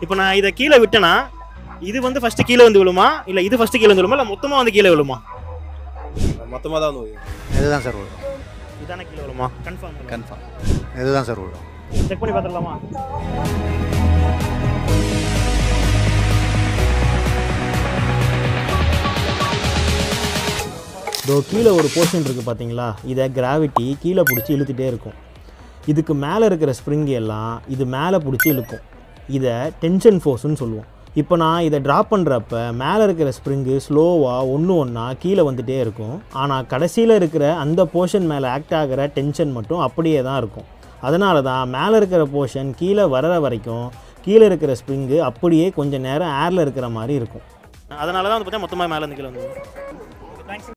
இப்போ நான் இதை கீழே விட்டேன்னா இது வந்து ஃபஸ்ட்டு கீழே வந்து விழுமா இல்லை இது ஃபஸ்ட்டு கீழே வந்து விழுமா இல்லை மொத்தமாக வந்து கீழே விழுமா மொத்தமாக தான் வந்து விழும். இதுதான் சார் விழும் இதானே கீழே விழுமா கன்ஃபார்ம் கன்ஃபார்ம் இதுதான் சார் விழும் செக் பண்ணி பார்த்துடலாமா இதோ கீழே ஒரு போர்ஷன் இருக்குது பார்த்தீங்களா இதை கிராவிட்டி கீழே பிடிச்சி இழுத்துட்டே இருக்கும் இதுக்கு மேலே இருக்கிற ஸ்ப்ரிங் எல்லாம் இது மேலே பிடிச்சி இழுக்கும் இதை டென்ஷன் ஃபோர்ஸ்னு சொல்லுவோம் இப்போ நான் இதை ட்ராப் பண்ணுறப்ப மேலே இருக்கிற ஸ்ப்ரிங்கு ஸ்லோவாக ஒன்று ஒன்றா கீழே வந்துட்டே இருக்கும் ஆனால் கடைசியில் இருக்கிற அந்த போர்ஷன் மேலே ஆக்ட் ஆகிற டென்ஷன் மட்டும் அப்படியே தான் இருக்கும் அதனால தான் மேலே இருக்கிற போர்ஷன் கீழே வர்ற வரைக்கும் கீழே இருக்கிற ஸ்ப்ரிங்கு அப்படியே கொஞ்சம் நேரம் ஏரில் இருக்கிற மாதிரி இருக்கும் அதனால தான் வந்து பார்த்தா மொத்தமாக மேலே இருந்து கீழே வந்து